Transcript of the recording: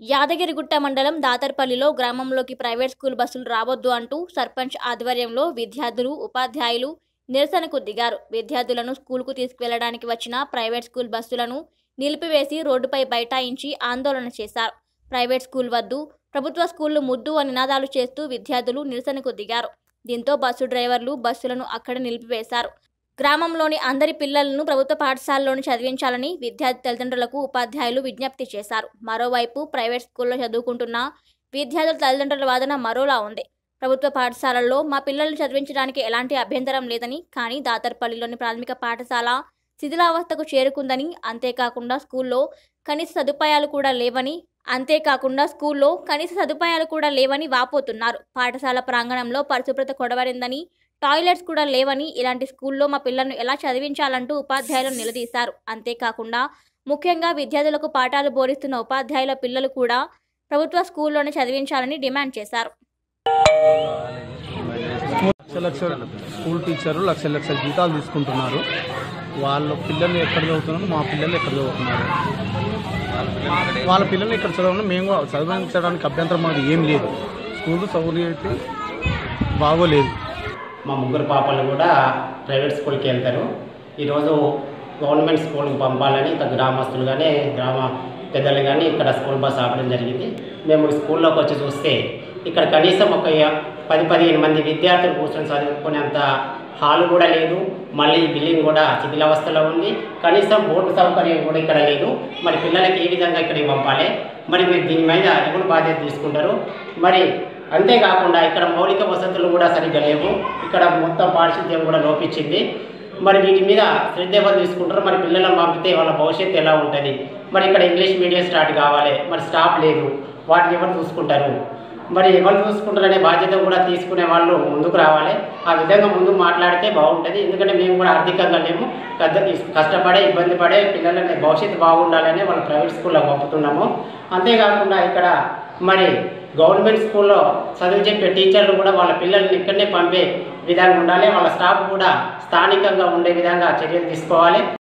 యాదగిరిగుట్ట మండలం దాతర్పల్లిలో గ్రామంలోకి private school బస్సులు రావద్దు అంటూ సర్పంచ్ ఆధ్వర్యంలో విద్యార్థులు ఉపాధ్యాయులు నిరసనకు దిగారు విద్యార్థులను స్కూల్కు తీసుకువెళ్లడానికి వచ్చిన ప్రైవేట్ స్కూల్ బస్సులను నిలిపివేసి రోడ్డుపై బైఠాయించి ఆందోళన చేశారు ప్రైవేట్ స్కూల్ వద్దు ప్రభుత్వ స్కూళ్లు ముద్దు అని నినాదాలు చేస్తూ విద్యార్థులు నిరసనకు దిగారు దీంతో బస్సు డ్రైవర్లు బస్సులను అక్కడ నిలిపివేశారు గ్రామంలోని అందరి పిల్లలను ప్రభుత్వ పాఠశాలలోని చదివించాలని విద్యార్థి తల్లిదండ్రులకు ఉపాధ్యాయులు విజ్ఞప్తి చేశారు మరోవైపు ప్రైవేట్ స్కూల్లో చదువుకుంటున్న విద్యార్థుల తల్లిదండ్రుల వాదన మరోలా ఉంది ప్రభుత్వ పాఠశాలల్లో మా పిల్లల్ని చదివించడానికి ఎలాంటి అభ్యంతరం లేదని కానీ దాతర్పల్లిలోని ప్రాథమిక పాఠశాల శిథిలావస్థకు చేరుకుందని అంతేకాకుండా స్కూల్లో కనీస సదుపాయాలు కూడా లేవని అంతేకాకుండా స్కూల్లో కనీస సదుపాయాలు కూడా లేవని వాపోతున్నారు పాఠశాల ప్రాంగణంలో పరిశుభ్రత కొడవరిందని టాయిలెట్స్ కూడా లేవని ఇలాంటి స్కూల్లో మా పిల్లలను ఎలా చదివించాలంటూ ఉపాధ్యాయులను నిలదీశారు అంతేకాకుండా ముఖ్యంగా విద్యార్థులకు పాఠాలు బోధిస్తున్న ఉపాధ్యాయుల పిల్లలు కూడా ప్రభుత్వ స్కూల్లోనే చదివించాలని డిమాండ్ చేశారు లక్ష లక్ష స్కూల్ టీచర్లు లక్ష లక్షల జీతాలు తీసుకుంటున్నారు వాళ్ళ పిల్లలు ఎక్కడ చదువుతున్నారు మా పిల్లలు ఎక్కడ చదువుతున్నారు వాళ్ళ పిల్లల్ని ఇక్కడ చదవడం మేము కూడా చదివించడానికి అభ్యంతరం మాది ఏం లేదు స్కూల్ సౌకర్యం అయితే బాగోలేదు మా ముగ్గురు పాపలు కూడా ప్రైవేట్ స్కూల్కి వెళ్తారు ఈరోజు గవర్నమెంట్ స్కూల్కి పంపాలని ఇక గ్రామస్తులు కానీ గ్రామ పెద్దలు కానీ ఇక్కడ స్కూల్ బస్ ఆపడం జరిగింది మేము ఈ స్కూల్లోకి వచ్చి చూస్తే ఇక్కడ కనీసం ఒక య- పది పదిహేను మంది విద్యార్థులు కూర్చొని చదువుకునేంత హాల్ కూడా లేదు మళ్ళీ ఈ బిల్డింగ్ కూడా శిథిలావస్థలో ఉంది కనీసం బోర్డు సౌకర్యం కూడా ఇక్కడ లేదు మరి పిల్లలకి ఏ విధంగా ఇక్కడికి పంపాలి మరి మీరు దీని మీద ఎవరు బాధ్యత తీసుకుంటారు మరి అంతేకాకుండా ఇక్కడ మౌలిక వసతులు కూడా సరిగ్గా లేవు ఇక్కడ మొత్తం పారిశుద్ధ్యం కూడా లోపించింది మరి వీటి మీద శ్రద్ధ ఎవరు తీసుకుంటారు మరి పిల్లలను పంపితే వాళ్ళ భవిష్యత్తు ఎలా ఉంటుంది మరి ఇక్కడ ఇంగ్లీష్ మీడియం స్టార్ట్ కావాలి మరి స్టాఫ్ లేదు వాటిని ఎవరు చూసుకుంటారు మరి ఎవరు చూసుకుంటారనే బాధ్యత కూడా తీసుకునే వాళ్ళు ముందుకు రావాలి ఆ విధంగా ముందు మాట్లాడితే బాగుంటుంది ఎందుకంటే మేము కూడా ఆర్థికంగా లేము పెద్ద కష్టపడే ఇబ్బంది పడే పిల్లలని భవిష్యత్తు బాగుండాలని వాళ్ళు ప్రైవేట్ స్కూల్లో పంపుతున్నాము అంతేకాకుండా ఇక్కడ మరి గవర్నమెంట్ స్కూల్లో చదువు చెప్పే టీచర్లు కూడా వాళ్ళ పిల్లల్ని ఇక్కడనే పంపే విధంగా ఉండాలి వాళ్ళ స్టాఫ్ కూడా స్థానికంగా ఉండే విధంగా చర్యలు తీసుకోవాలి